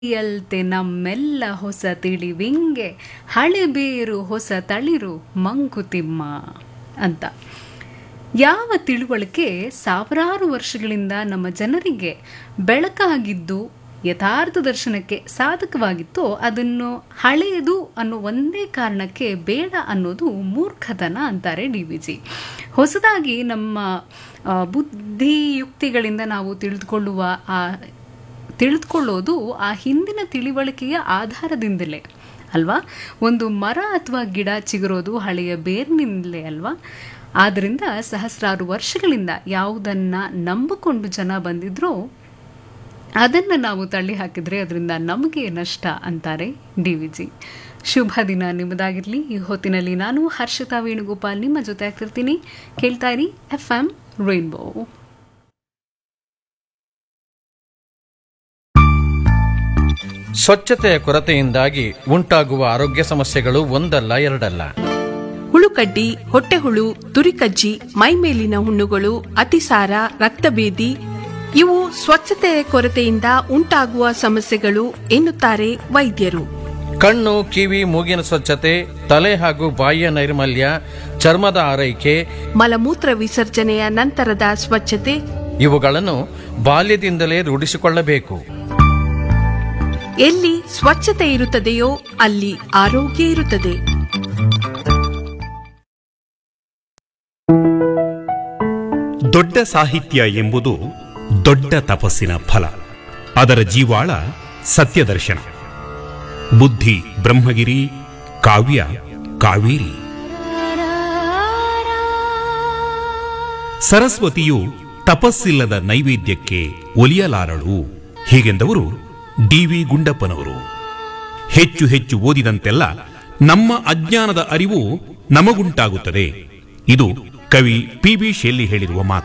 ಯಲ್ತೆ ನಮ್ಮೆಲ್ಲ ಹೊಸ ತಿಳಿವಿಂಗೆ ಹಳೆಬೇರು ಹೊಸ ತಳಿರು ಮಂಕುತಿಮ್ಮ ಅಂತ ಯಾವ ತಿಳುವಳಿಕೆ ಸಾವಿರಾರು ವರ್ಷಗಳಿಂದ ನಮ್ಮ ಜನರಿಗೆ ಬೆಳಕಾಗಿದ್ದು ಯಥಾರ್ಥ ದರ್ಶನಕ್ಕೆ ಸಾಧಕವಾಗಿತ್ತೋ ಅದನ್ನು ಹಳೆಯದು ಅನ್ನೋ ಒಂದೇ ಕಾರಣಕ್ಕೆ ಬೇಡ ಅನ್ನೋದು ಮೂರ್ಖತನ ಅಂತಾರೆ ಡಿ ವಿ ಜಿ ಹೊಸದಾಗಿ ನಮ್ಮ ಆ, ಬುದ್ಧಿಯುಕ್ತಿಗಳಿಂದ ನಾವು ತಿಳಿದುಕೊಳ್ಳುವ ಆ ತಿಳಿದುಕೊಳ್ಳೋದು ಆ ಹಿಂದಿನ ತಿಳಿವಳಿಕೆಯ ಆಧಾರದಿಂದಲೇ ಅಲ್ವಾ ಒಂದು ಮರ ಅಥವಾ ಗಿಡ ಚಿಗುರೋದು ಹಳೆಯ ಬೇರಿನಿಂದಲೇ ಅಲ್ವಾ ಆದ್ದರಿಂದ ಸಹಸ್ರಾರು ವರ್ಷಗಳಿಂದ ಯಾವುದನ್ನ ನಂಬಿಕೊಂಡು ಜನ ಬಂದಿದ್ರೋ ಅದನ್ನು ನಾವು ತಳ್ಳಿ ಹಾಕಿದ್ರೆ ಅದರಿಂದ ನಮಗೆ ನಷ್ಟ ಅಂತಾರೆ ಡಿ ವಿ ಜಿ ಶುಭ ದಿನ ನಿಮ್ಮದಾಗಿರಲಿ ಈ ಹೊತ್ತಿನಲ್ಲಿ ನಾನು ಹರ್ಷಿತಾ ವೇಣುಗೋಪಾಲ್ ನಿಮ್ಮ ಜೊತೆ ಆಗ್ತಿರ್ತೀನಿ ಕೇಳ್ತಾ ಇರಿ ಎಫ್ ಎಂ ರೈನ್ಬೋ ಸ್ವಚ್ಛತೆಯ ಕೊರತೆಯಿಂದಾಗಿ ಉಂಟಾಗುವ ಆರೋಗ್ಯ ಸಮಸ್ಯೆಗಳು ಒಂದಲ್ಲ ಎರಡಲ್ಲ ಹುಳುಕಡ್ಡಿ ಹೊಟ್ಟೆಹುಳು ತುರಿಕಜ್ಜಿ ಮೈಮೇಲಿನ ಹುಣ್ಣುಗಳು ಅತಿಸಾರ ರಕ್ತಭೇದಿ ಇವು ಸ್ವಚ್ಛತೆಯ ಕೊರತೆಯಿಂದ ಉಂಟಾಗುವ ಸಮಸ್ಯೆಗಳು ಎನ್ನುತ್ತಾರೆ ವೈದ್ಯರು ಕಣ್ಣು ಕಿವಿ ಮೂಗಿನ ಸ್ವಚ್ಛತೆ ತಲೆ ಹಾಗೂ ಬಾಯಿಯ ನೈರ್ಮಲ್ಯ ಚರ್ಮದ ಆರೈಕೆ ಮಲಮೂತ್ರ ವಿಸರ್ಜನೆಯ ನಂತರದ ಸ್ವಚ್ಛತೆ ಇವುಗಳನ್ನು ಬಾಲ್ಯದಿಂದಲೇ ರೂಢಿಸಿಕೊಳ್ಳಬೇಕು ಎಲ್ಲಿ ಸ್ವಚ್ಛತೆ ಇರುತ್ತದೆಯೋ ಅಲ್ಲಿ ಆರೋಗ್ಯ ಇರುತ್ತದೆ ದೊಡ್ಡ ಸಾಹಿತ್ಯ ಎಂಬುದು ದೊಡ್ಡ ತಪಸ್ಸಿನ ಫಲ ಅದರ ಜೀವಾಳ ಸತ್ಯದರ್ಶನ ಬುದ್ಧಿ ಬ್ರಹ್ಮಗಿರಿ ಕಾವ್ಯ ಕಾವೇರಿ ಸರಸ್ವತಿಯು ತಪಸ್ಸಿಲ್ಲದ ನೈವೇದ್ಯಕ್ಕೆ ಒಲಿಯಲಾರಳು ಹೀಗೆಂದವರು ಡಿ ವಿ ಗುಂಡಪ್ಪನವರು ಹೆಚ್ಚು ಹೆಚ್ಚು ಓದಿದಂತೆಲ್ಲ ನಮ್ಮ ಅಜ್ಞಾನದ ಅರಿವು ನಮಗುಂಟಾಗುತ್ತದೆ ಇದು ಕವಿ ಪಿ ಬಿ ಶೆಲ್ಲಿ ಹೇಳಿರುವ ಮಾತು